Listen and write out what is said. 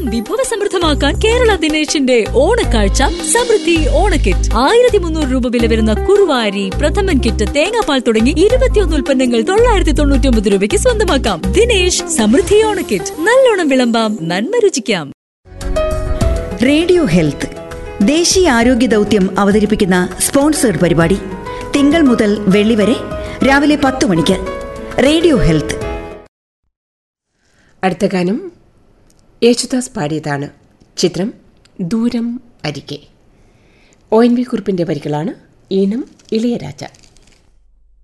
വിഭവസമൃദ്ധമാക്കാൻ കേരള ദിനേശിന്റെ ഓണക്കാഴ്ച സമൃദ്ധി ഓണക്കിറ്റ് ആയിരത്തി മുന്നൂറ് രൂപ വില വരുന്ന കുറുവാരി പ്രഥമൻ കിറ്റ് തേങ്ങാപ്പാൽ തുടങ്ങി ഇരുപത്തിയൊന്ന് ഉൽപ്പന്നങ്ങൾ തൊള്ളായിരത്തി തൊണ്ണൂറ്റി ഒമ്പത് രൂപയ്ക്ക് സ്വന്തമാക്കാം ദിനേശ് സമൃദ്ധി ഓണക്കിറ്റ് നല്ലോണം വിളമ്പാം നന്മ രുചിക്കാം റേഡിയോ ഹെൽത്ത് ദേശീയ ആരോഗ്യ ദൗത്യം അവതരിപ്പിക്കുന്ന സ്പോൺസേഡ് പരിപാടി തിങ്കൾ മുതൽ വെള്ളി വരെ രാവിലെ പത്ത് മണിക്ക് റേഡിയോ ഹെൽത്ത് അടുത്ത ഗാനം യേശുദാസ് പാടിയതാണ് ചിത്രം ദൂരം അരികെ ഒ എൻ വി കുറിപ്പിന്റെ വരികളാണ് ഈണം ഇളയരാജ